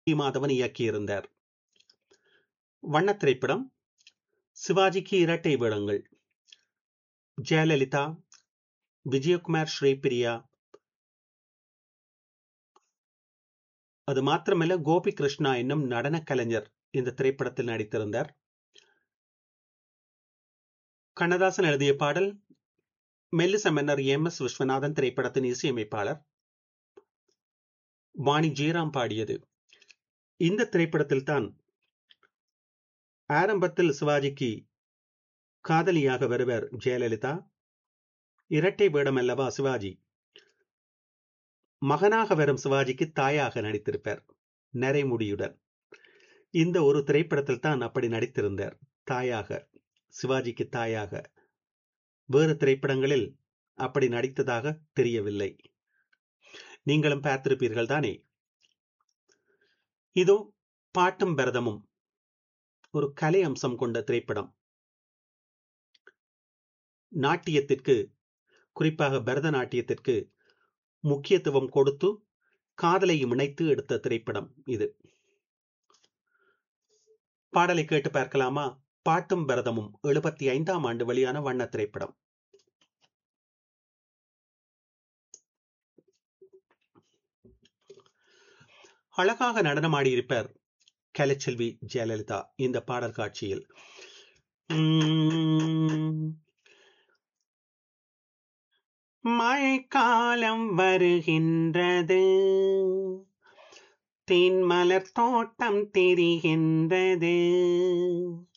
மாதவன் இயக்கியிருந்தார் வண்ணத் திரைப்படம் சிவாஜிக்கு இரட்டை வேடங்கள் ஜெயலலிதா விஜயகுமார் ஸ்ரீபிரியா அது மாத்திரமல்ல கோபி கிருஷ்ணா என்னும் நடன கலைஞர் இந்த திரைப்படத்தில் நடித்திருந்தார் கண்ணதாசன் எழுதிய பாடல் மெல்லிச மன்னர் எம் எஸ் விஸ்வநாதன் திரைப்படத்தின் இசையமைப்பாளர் வாணி ஜெயராம் பாடியது இந்த திரைப்படத்தில் தான் ஆரம்பத்தில் சிவாஜிக்கு காதலியாக வருவர் ஜெயலலிதா இரட்டை வேடம் அல்லவா சிவாஜி மகனாக வரும் சிவாஜிக்கு தாயாக நடித்திருப்பார் நரைமுடியுடன் இந்த ஒரு திரைப்படத்தில் தான் அப்படி நடித்திருந்தார் தாயாக சிவாஜிக்கு தாயாக வேறு திரைப்படங்களில் அப்படி நடித்ததாக தெரியவில்லை நீங்களும் பார்த்திருப்பீர்கள் தானே இதோ பாட்டும் பரதமும் ஒரு கலை அம்சம் கொண்ட திரைப்படம் நாட்டியத்திற்கு குறிப்பாக பரதநாட்டியத்திற்கு முக்கியத்துவம் கொடுத்து காதலையும் இணைத்து எடுத்த திரைப்படம் இது பாடலை கேட்டு பார்க்கலாமா பாட்டும் பரதமும் எழுபத்தி ஐந்தாம் ஆண்டு வெளியான வண்ண திரைப்படம் அழகாக நடனமாடியிருப்பார் கலைச்செல்வி ஜெயலலிதா இந்த பாடல் காட்சியில் மழைக்காலம் வருகின்றது தென்மலர் தோட்டம் தெரிகின்றது